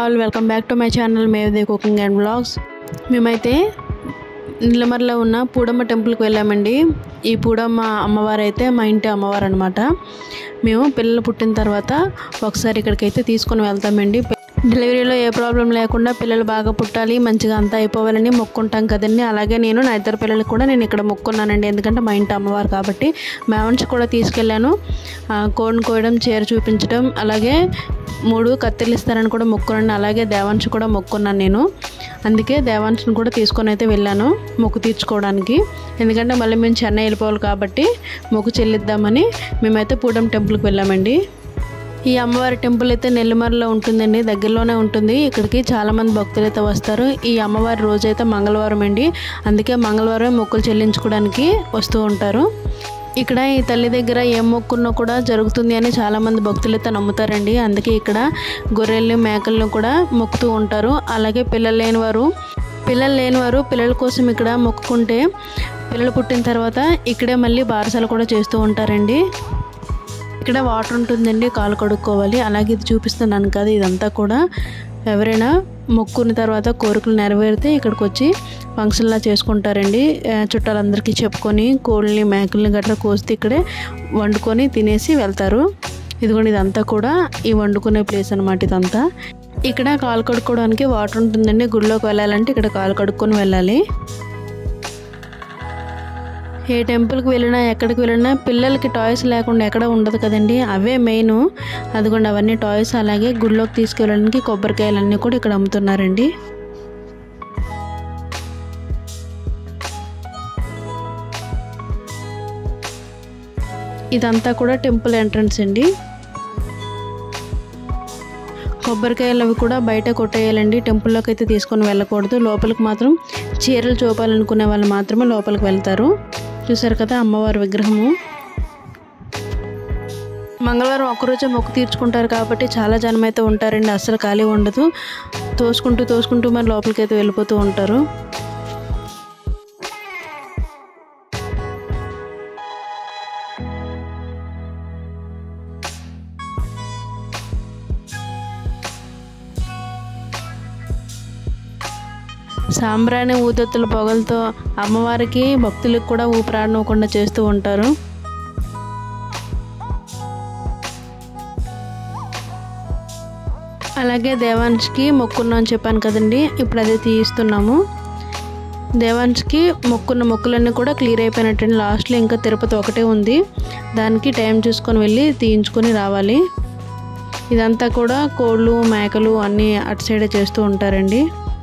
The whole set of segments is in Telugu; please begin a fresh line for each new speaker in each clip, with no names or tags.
all welcome back to my channel మేవదే కుకింగ్ అండ్ బ్లాగ్స్ మేమైతే నిలమర్లో ఉన్న పూడమ్మ టెంపుల్కి వెళ్ళామండి ఈ పూడమ్మ అమ్మవారు అయితే మా ఇంటి అమ్మవారు అనమాట మేము పిల్లలు పుట్టిన తర్వాత ఒకసారి ఇక్కడికైతే తీసుకొని వెళ్తామండి డెలివరీలో ఏ ప్రాబ్లం లేకుండా పిల్లలు బాగా పుట్టాలి మంచిగా అంతా అయిపోవాలని మొక్కుంటాం కదండి అలాగే నేను నా ఇద్దరు పిల్లలకు కూడా నేను ఇక్కడ మొక్కున్నానండి ఎందుకంటే మా ఇంటి అమ్మవారు కాబట్టి మేవన్స్ కూడా తీసుకెళ్ళాను ఆ, కోడిని కోయడం చీర చూపించడం అలాగే మూడు కత్తిలు ఇస్తారని కూడా మొక్కున్నాను అలాగే దేవాంశ్ కూడా మొక్కున్నాను నేను అందుకే దేవాంశ్ని కూడా తీసుకొని అయితే వెళ్ళాను మొక్కు తీర్చుకోవడానికి ఎందుకంటే మళ్ళీ మేము చెన్నై వెళ్ళిపోవాలి కాబట్టి మొక్కు చెల్లిద్దామని మేమైతే పూడం టెంపుల్కి వెళ్ళామండి ఈ అమ్మవారి టెంపుల్ అయితే నెల్లిమర్లో ఉంటుందండి దగ్గరలోనే ఉంటుంది ఇక్కడికి చాలామంది భక్తులు అయితే వస్తారు ఈ అమ్మవారి రోజు అయితే మంగళవారం అండి అందుకే మంగళవారం మొక్కులు చెల్లించుకోవడానికి వస్తూ ఉంటారు ఇక్కడ ఈ తల్లి దగ్గర ఏం మొక్కున్నా కూడా జరుగుతుంది అని చాలామంది భక్తులు అయితే నమ్ముతారండి అందుకే ఇక్కడ గొర్రెల్ని మేకలను కూడా మొక్కుతూ ఉంటారు అలాగే పిల్లలు లేని వారు పిల్లలు లేని వారు పిల్లల కోసం ఇక్కడ మొక్కుకుంటే పిల్లలు పుట్టిన తర్వాత ఇక్కడే మళ్ళీ బారసాలు కూడా చేస్తూ ఉంటారండి ఇక్కడ వాటర్ ఉంటుందండి కాలు కడుక్కోవాలి అలాగే ఇది చూపిస్తున్నాను కదా ఇదంతా కూడా ఎవరైనా మొక్కున్న తర్వాత కోరికలు నెరవేరితే ఇక్కడికి వచ్చి ఫంక్షన్లా చేసుకుంటారండి ఆ, చుట్టాలందరికీ చెప్పుకొని కోళ్ళని మేకల్ని గట్రా కోస్తే ఇక్కడే వండుకొని తినేసి వెళ్తారు ఇదిగోండి ఇదంతా కూడా ఈ వండుకునే ప్లేస్ అనమాట ఇదంతా ఇక్కడ కాలు కడుక్కోవడానికి వాటర్ ఉంటుందండి గుడిలోకి వెళ్ళాలంటే ఇక్కడ కాలు కడుక్కొని వెళ్ళాలి ఏ టెంపుల్కి వెళ్ళినా ఎక్కడికి వెళ్ళినా పిల్లలకి టాయ్స్ లేకుండా ఎక్కడ ఉండదు కదండి అవే మెయిన్ అదిగోండి అవన్నీ టాయ్స్ అలాగే గుడిలోకి తీసుకెళ్ళడానికి కొబ్బరికాయలన్నీ కూడా ఇక్కడ అమ్ముతున్నారండి ఇదంతా కూడా టెంపుల్ ఎంట్రన్స్ అండి కొబ్బరికాయలు అవి కూడా బయట కొట్టేయాలండి టెంపుల్లోకి అయితే తీసుకొని వెళ్ళకూడదు లోపలికి మాత్రం చీరలు చూపాలనుకునే వాళ్ళు మాత్రమే లోపలికి వెళ్తారు చూసారు కదా అమ్మవారి విగ్రహము మంగళవారం ఒక్కరోజే మొక్కు తీర్చుకుంటారు కాబట్టి చాలా జనం అయితే ఉంటారండి అస్సలు ఖాళీ ఉండదు తోసుకుంటూ తోసుకుంటూ మరి లోపలికి అయితే వెళ్ళిపోతూ ఉంటారు సాంబ్రాణి ఊదొత్తుల పొగలతో అమ్మవారికి భక్తులకు కూడా ఊపిరాడనివ్వకుండా చేస్తూ ఉంటారు అలాగే దేవాంశ్కి మొక్కున్నాం అని చెప్పాను కదండి ఇప్పుడు అదే తీయిస్తున్నాము దేవాంశ్కి మొక్కున్న మొక్కులన్నీ కూడా క్లియర్ అయిపోయినట్టండి లాస్ట్లో ఇంకా తిరుపతి ఒకటే ఉంది దానికి టైం చూసుకొని వెళ్ళి తీయించుకొని రావాలి ఇదంతా కూడా కోళ్ళు మేకలు అన్నీ అటు సైడే చేస్తూ ఉంటారండి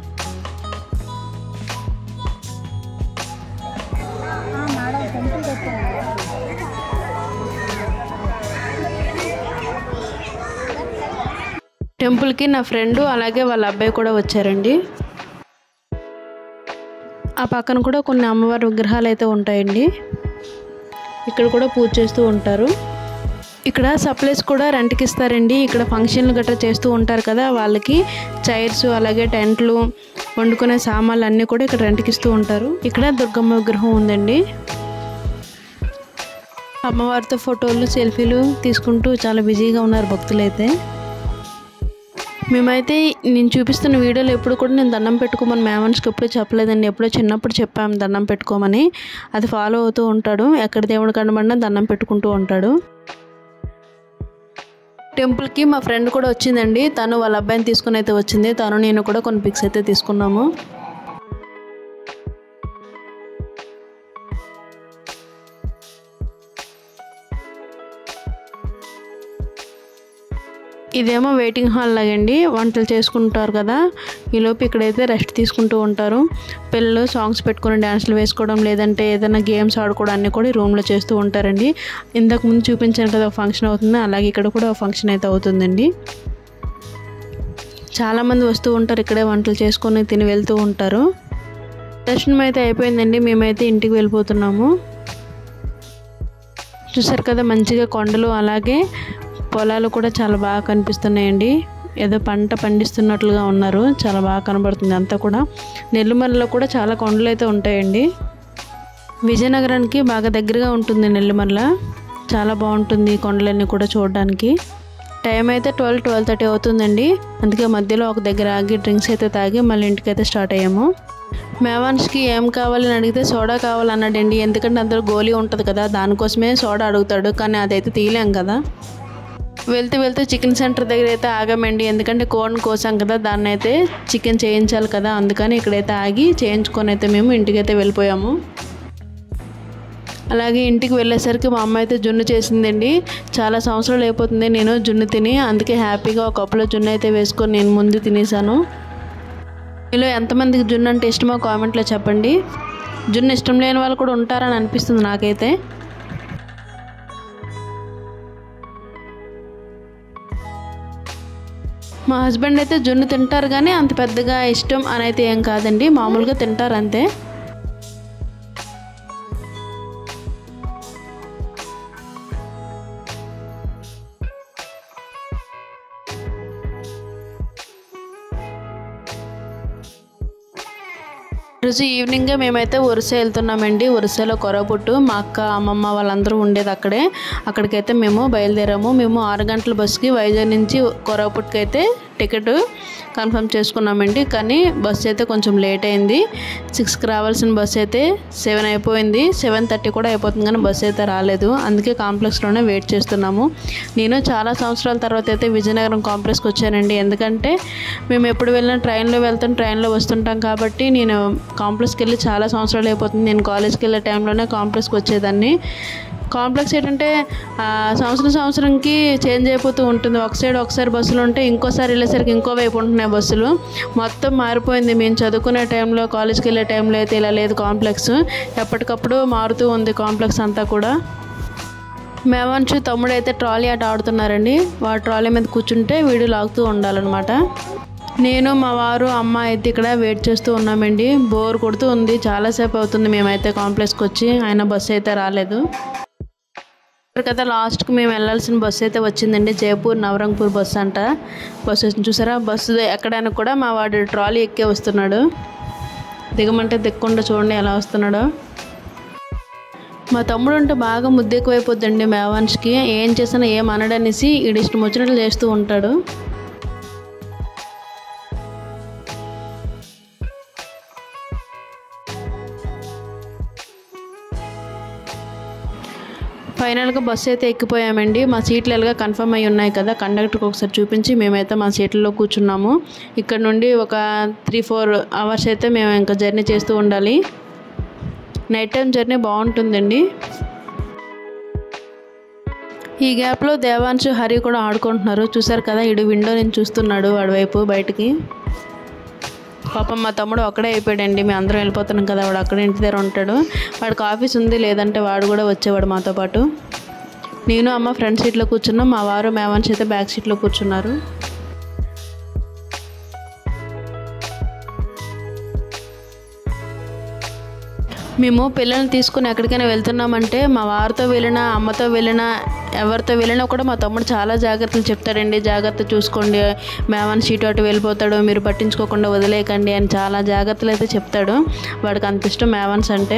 టెంపుల్కి నా ఫ్రెండ్ అలాగే వాళ్ళ అబ్బాయి కూడా వచ్చారండి ఆ పక్కన కూడా కొన్ని అమ్మవారి విగ్రహాలు అయితే ఉంటాయండి ఇక్కడ కూడా పూజ చేస్తూ ఉంటారు ఇక్కడ సప్లైస్ కూడా రెంట్కి ఇస్తారండి ఇక్కడ ఫంక్షన్లు గట్రా చేస్తూ ఉంటారు కదా వాళ్ళకి చైర్స్ అలాగే టెంట్లు వండుకునే సామాన్లు అన్నీ కూడా ఇక్కడ రెంట్కి ఇస్తూ ఉంటారు ఇక్కడ దుర్గమ్మ విగ్రహం ఉందండి అమ్మవారితో ఫోటోలు సెల్ఫీలు తీసుకుంటూ చాలా బిజీగా ఉన్నారు భక్తులైతే మేమైతే నేను చూపిస్తున్న వీడియోలో ఎప్పుడు కూడా నేను దండం పెట్టుకోమని మేమన్స్కి ఎప్పుడూ చెప్పలేదండి ఎప్పుడో చిన్నప్పుడు చెప్పాము దండం పెట్టుకోమని అది ఫాలో అవుతూ ఉంటాడు ఎక్కడ దేవుడు కనబడినా దండం పెట్టుకుంటూ ఉంటాడు టెంపుల్కి మా ఫ్రెండ్ కూడా వచ్చిందండి తను వాళ్ళ అబ్బాయిని తీసుకుని అయితే వచ్చింది తను నేను కూడా కొన్ని పిక్స్ అయితే తీసుకున్నాము ఇదేమో వెయిటింగ్ హాల్ లాగండి వంటలు చేసుకుంటారు కదా ఈలోపు ఇక్కడైతే రెస్ట్ తీసుకుంటూ ఉంటారు పిల్లలు సాంగ్స్ పెట్టుకుని డ్యాన్స్లు వేసుకోవడం లేదంటే ఏదైనా గేమ్స్ ఆడుకోవడం అన్నీ కూడా ఈ రూమ్లో చేస్తూ ఉంటారండి ఇంతకు ముందు చూపించాను కదా ఫంక్షన్ అవుతుంది అలాగే ఇక్కడ కూడా ఫంక్షన్ అయితే అవుతుందండి చాలామంది వస్తూ ఉంటారు ఇక్కడే వంటలు చేసుకొని తిని వెళ్తూ ఉంటారు దర్శనం అయితే అయిపోయిందండి మేమైతే ఇంటికి వెళ్ళిపోతున్నాము చూసారు కదా మంచిగా కొండలు అలాగే పొలాలు కూడా చాలా బాగా కనిపిస్తున్నాయండి ఏదో పంట పండిస్తున్నట్లుగా ఉన్నారు చాలా బాగా కనబడుతుంది అంతా కూడా నెల్లిమర్లలో కూడా చాలా కొండలు అయితే ఉంటాయండి విజయనగరానికి బాగా దగ్గరగా ఉంటుంది నెల్లిమర్ల చాలా బాగుంటుంది ఈ కొండలన్నీ కూడా చూడడానికి టైం అయితే ట్వెల్వ్ ట్వెల్వ్ థర్టీ అవుతుందండి అందుకే మధ్యలో ఒక దగ్గర ఆగి డ్రింక్స్ అయితే తాగి మళ్ళీ ఇంటికైతే స్టార్ట్ అయ్యాము మేవాన్స్కి ఏం కావాలని అడిగితే సోడా కావాలన్నాడండి ఎందుకంటే అందులో గోలీ ఉంటుంది కదా దానికోసమే సోడా అడుగుతాడు కానీ అదైతే తీయలేం కదా వెళ్తూ వెళ్తూ చికెన్ సెంటర్ దగ్గర అయితే ఆగామండి ఎందుకంటే కోన్ కోసాం కదా దాన్ని అయితే చికెన్ చేయించాలి కదా అందుకని ఇక్కడైతే ఆగి చేయించుకొని అయితే మేము ఇంటికైతే వెళ్ళిపోయాము అలాగే ఇంటికి వెళ్ళేసరికి మా అమ్మ అయితే జున్ను చేసిందండి చాలా సంవత్సరాలు అయిపోతుంది నేను జున్ను తిని అందుకే హ్యాపీగా ఒక కప్పులో జున్ను అయితే వేసుకొని నేను ముందు తినేసాను మీలో ఎంతమందికి జున్ను అంటే ఇష్టమో కామెంట్లో చెప్పండి జున్ను ఇష్టం లేని వాళ్ళు కూడా ఉంటారని అనిపిస్తుంది నాకైతే మా హస్బెండ్ అయితే జున్ను తింటారు కానీ అంత పెద్దగా ఇష్టం అని అయితే ఏం కాదండి మామూలుగా తింటారు అంతే రోజు ఈవినింగ్ మేమైతే వరుస వెళ్తున్నామండి వరుసలో కొరపుట్టు మా అక్క అమ్మమ్మ వాళ్ళందరూ ఉండేది అక్కడే అక్కడికైతే మేము బయలుదేరాము మేము ఆరు గంటల బస్సుకి వైజాగ్ నుంచి కొరపుట్టుకి అయితే టికెట్ కన్ఫర్మ్ చేసుకున్నామండి కానీ బస్సు అయితే కొంచెం లేట్ అయింది సిక్స్కి రావాల్సిన బస్సు అయితే సెవెన్ అయిపోయింది సెవెన్ థర్టీ కూడా అయిపోతుంది కానీ బస్సు అయితే రాలేదు అందుకే కాంప్లెక్స్లోనే వెయిట్ చేస్తున్నాము నేను చాలా సంవత్సరాల తర్వాత అయితే విజయనగరం కాంప్లెక్స్కి వచ్చానండి ఎందుకంటే మేము ఎప్పుడు వెళ్ళినా ట్రైన్లో వెళ్తాం ట్రైన్లో వస్తుంటాం కాబట్టి నేను కాంప్లెక్స్కి వెళ్ళి చాలా సంవత్సరాలు అయిపోతుంది నేను కాలేజ్కి వెళ్ళే టైంలోనే కాంప్లెక్స్కి వచ్చేదాన్ని కాంప్లెక్స్ ఏంటంటే ఆ, సంవత్సరం సంవత్సరంకి చేంజ్ అయిపోతూ ఉంటుంది ఒక సైడ్ ఒకసారి బస్సులు ఉంటే ఇంకోసారి వెళ్ళేసరికి ఇంకో వైపు ఉంటున్నాయి బస్సులు మొత్తం మారిపోయింది మేము చదువుకునే టైంలో కాలేజ్కి వెళ్ళే టైంలో అయితే ఇలా లేదు కాంప్లెక్స్ ఎప్పటికప్పుడు మారుతూ ఉంది కాంప్లెక్స్ అంతా కూడా మేమంచు తమ్ముడు అయితే ట్రాలీ ఆట ఆడుతున్నారండి వాడు ట్రాలీ మీద కూర్చుంటే వీడు లాగుతూ ఉండాలన్నమాట నేను మా వారు అమ్మ అయితే ఇక్కడ వెయిట్ చేస్తూ ఉన్నామండి బోర్ కొడుతూ ఉంది చాలాసేపు అవుతుంది మేమైతే కాంప్లెక్స్కి వచ్చి ఆయన బస్సు అయితే రాలేదు కదా లాస్ట్కి మేము వెళ్ళాల్సిన బస్సు అయితే వచ్చిందండి జైపూర్ నవరంగ్పూర్ బస్సు అంట బస్సు వచ్చింది చూసారా బస్సు ఎక్కడానికి కూడా మా వాడు ట్రాలీ ఎక్కే వస్తున్నాడు దిగమంటే దిక్కుండా చూడండి ఎలా వస్తున్నాడో మా తమ్ముడు అంటే బాగా ముద్దు ఎక్కువైపోద్దండి మేవాన్స్కి ఏం చేసినా ఏం అనడనేసి ఈడు ఇష్టం వచ్చినట్లు చేస్తూ ఉంటాడు ఫైనల్గా బస్సు అయితే ఎక్కిపోయామండి మా సీట్లు ఎలాగా కన్ఫర్మ్ అయి ఉన్నాయి కదా కండక్టర్కి ఒకసారి చూపించి మేమైతే మా సీట్లలో కూర్చున్నాము ఇక్కడ నుండి ఒక త్రీ ఫోర్ అవర్స్ అయితే మేము ఇంకా జర్నీ చేస్తూ ఉండాలి నైట్ టైం జర్నీ బాగుంటుందండి ఈ గ్యాప్లో దేవాంశు హరి కూడా ఆడుకుంటున్నారు చూసారు కదా ఇడు విండో నుంచి చూస్తున్నాడు వాడి వైపు బయటికి పాపం మా తమ్ముడు ఒక్కడే అయిపోయాడండి మేము అందరం వెళ్ళిపోతున్నాం కదా వాడు అక్కడ ఇంటి దగ్గర ఉంటాడు వాడికి ఆఫీస్ ఉంది లేదంటే వాడు కూడా వచ్చేవాడు మాతో పాటు నేను అమ్మ ఫ్రంట్ సీట్లో కూర్చున్నాం మా వారు మేవాన్స్ అయితే బ్యాక్ సీట్లో కూర్చున్నారు మేము పిల్లల్ని తీసుకుని ఎక్కడికైనా వెళ్తున్నామంటే మా వారితో వెళ్ళినా అమ్మతో వెళ్ళినా ఎవరితో వెళ్ళినా కూడా మా తమ్ముడు చాలా జాగ్రత్తలు చెప్తాడండి జాగ్రత్త చూసుకోండి మేమని సీటు అటు వెళ్ళిపోతాడు మీరు పట్టించుకోకుండా వదిలేయకండి అని చాలా జాగ్రత్తలు అయితే చెప్తాడు వాడికి అంత ఇష్టం మేవన్స్ అంటే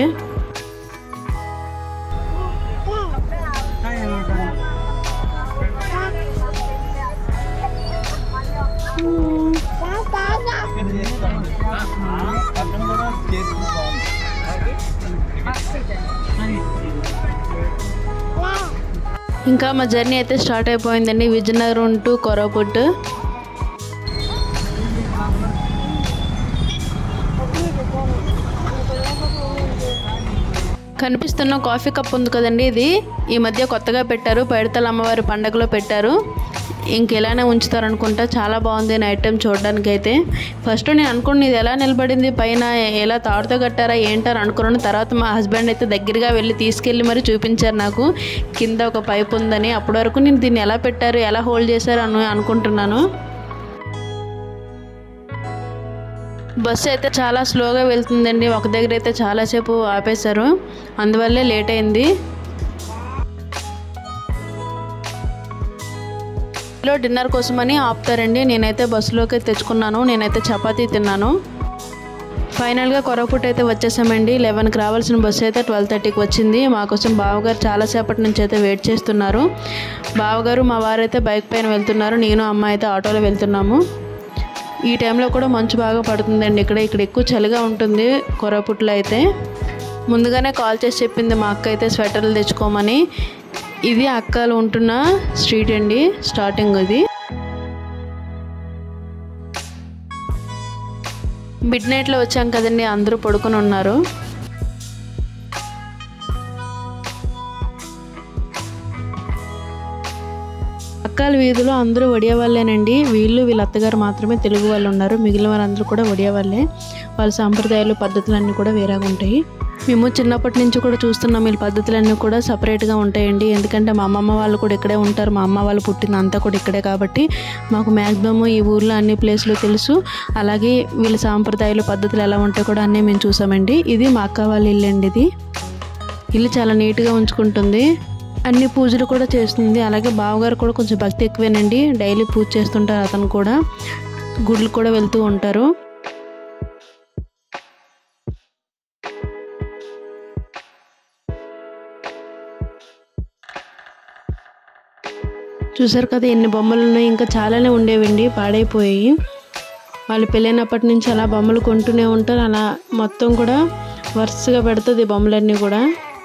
ఇంకా మా జర్నీ అయితే స్టార్ట్ అయిపోయిందండి విజయనగరం టు కొరపుట్ కనిపిస్తున్న కాఫీ కప్ ఉంది కదండి ఇది ఈ మధ్య కొత్తగా పెట్టారు పైడితల అమ్మవారి పండగలో పెట్టారు ఇంక ఇలానే ఉంచుతారు అనుకుంటా చాలా బాగుంది నైట్ టైం చూడడానికి అయితే ఫస్ట్ నేను అనుకున్నాను ఇది ఎలా నిలబడింది పైన ఎలా తాడుతో కట్టారా ఏంటని అనుకున్నాను తర్వాత మా హస్బెండ్ అయితే దగ్గరగా వెళ్ళి తీసుకెళ్ళి మరి చూపించారు నాకు కింద ఒక పైప్ ఉందని అప్పటి వరకు నేను దీన్ని ఎలా పెట్టారు ఎలా హోల్డ్ చేశారు అని అనుకుంటున్నాను బస్సు అయితే చాలా స్లోగా వెళ్తుందండి ఒక దగ్గర అయితే చాలాసేపు ఆపేశారు అందువల్లే లేట్ అయింది లో డిన్నర్ కోసమని ఆపుతారండి నేనైతే బస్సులోకి తెచ్చుకున్నాను నేనైతే చపాతీ తిన్నాను ఫైనల్గా కొరపుట్ అయితే వచ్చేసామండి లెవెన్కి రావాల్సిన బస్సు అయితే ట్వెల్వ్ థర్టీకి వచ్చింది మా కోసం బావగారు చాలాసేపటి నుంచి అయితే వెయిట్ చేస్తున్నారు బావగారు మా వారైతే బైక్ పైన వెళ్తున్నారు నేను అమ్మ అయితే ఆటోలో వెళ్తున్నాము ఈ టైంలో కూడా మంచు బాగా పడుతుందండి ఇక్కడ ఇక్కడ ఎక్కువ చలిగా ఉంటుంది కొరపుట్లో అయితే ముందుగానే కాల్ చేసి చెప్పింది మా అక్క అయితే స్వెటర్లు తెచ్చుకోమని ఇది అక్కలు ఉంటున్న స్ట్రీట్ అండి స్టార్టింగ్ ఇది మిడ్ నైట్లో వచ్చాం కదండి అందరూ పడుకొని ఉన్నారు అక్కాల వీధిలో అందరూ ఒడియా వాళ్ళేనండి వీళ్ళు వీళ్ళ అత్తగారు మాత్రమే తెలుగు వాళ్ళు ఉన్నారు మిగిలిన వారందరూ కూడా ఒడియా వాళ్ళే వాళ్ళ సాంప్రదాయాలు పద్ధతులన్నీ కూడా వేరేగా ఉంటాయి మేము చిన్నప్పటి నుంచి కూడా చూస్తున్నాం వీళ్ళ పద్ధతులన్నీ కూడా సపరేట్గా ఉంటాయండి ఎందుకంటే మా అమ్మమ్మ వాళ్ళు కూడా ఇక్కడే ఉంటారు మా అమ్మ వాళ్ళు పుట్టిన అంతా కూడా ఇక్కడే కాబట్టి మాకు మ్యాక్సిమం ఈ ఊర్లో అన్ని ప్లేస్లు తెలుసు అలాగే వీళ్ళ సాంప్రదాయాలు పద్ధతులు ఎలా ఉంటాయో కూడా అన్నీ మేము చూసామండి ఇది మా అక్క వాళ్ళ ఇల్లు అండి ఇది ఇల్లు చాలా నీట్గా ఉంచుకుంటుంది అన్ని పూజలు కూడా చేస్తుంది అలాగే బావగారు కూడా కొంచెం భక్తి ఎక్కువేనండి డైలీ పూజ చేస్తుంటారు అతను కూడా గుడ్లు కూడా వెళ్తూ ఉంటారు చూసారు కదా ఎన్ని బొమ్మలు ఉన్నాయి ఇంకా చాలానే ఉండేవండి పాడైపోయాయి వాళ్ళు పెళ్ళైనప్పటి నుంచి అలా బొమ్మలు కొంటూనే ఉంటారు అలా మొత్తం కూడా వరుసగా పెడుతుంది బొమ్మలన్నీ కూడా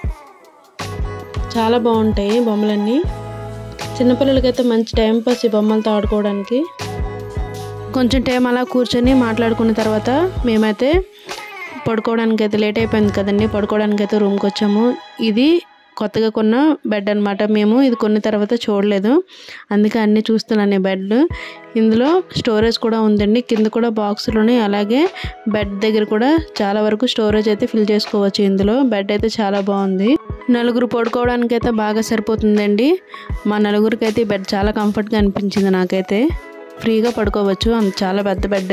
చాలా బాగుంటాయి బొమ్మలన్నీ చిన్నపిల్లలకైతే మంచి టైం పాస్ ఈ బొమ్మలతో ఆడుకోవడానికి కొంచెం టైం అలా కూర్చొని మాట్లాడుకున్న తర్వాత మేమైతే పడుకోవడానికి అయితే లేట్ అయిపోయింది కదండి పడుకోవడానికి అయితే రూమ్కి వచ్చాము ఇది కొత్తగా కొన్న బెడ్ అనమాట మేము ఇది కొన్న తర్వాత చూడలేదు అందుకే అన్నీ చూస్తున్నాను ఈ బెడ్ ఇందులో స్టోరేజ్ కూడా ఉందండి కింద కూడా బాక్సులు ఉన్నాయి అలాగే బెడ్ దగ్గర కూడా చాలా వరకు స్టోరేజ్ అయితే ఫిల్ చేసుకోవచ్చు ఇందులో బెడ్ అయితే చాలా బాగుంది నలుగురు పడుకోవడానికి అయితే బాగా సరిపోతుందండి మా నలుగురికి అయితే ఈ బెడ్ చాలా కంఫర్ట్గా అనిపించింది నాకైతే ఫ్రీగా పడుకోవచ్చు అంత చాలా పెద్ద బెడ్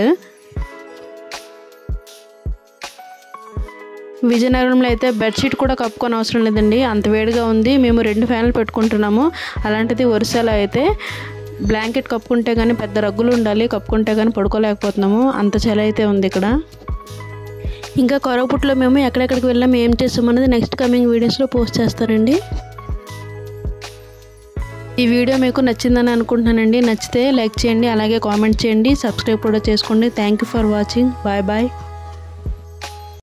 విజయనగరంలో అయితే బెడ్షీట్ కూడా కప్పుకొని అవసరం లేదండి అంత వేడిగా ఉంది మేము రెండు ఫ్యాన్లు పెట్టుకుంటున్నాము అలాంటిది ఒరిస్సాలో అయితే బ్లాంకెట్ కప్పుకుంటే కానీ పెద్ద రగ్గులు ఉండాలి కప్పుకుంటే కానీ పడుకోలేకపోతున్నాము అంత చలి అయితే ఉంది ఇక్కడ ఇంకా కొరపుట్లో మేము ఎక్కడెక్కడికి వెళ్ళాము ఏం చేస్తాం అనేది నెక్స్ట్ కమింగ్ వీడియోస్లో పోస్ట్ చేస్తానండి ఈ వీడియో మీకు నచ్చిందని అనుకుంటున్నానండి నచ్చితే లైక్ చేయండి అలాగే కామెంట్ చేయండి సబ్స్క్రైబ్ కూడా చేసుకోండి thank you for watching bye bye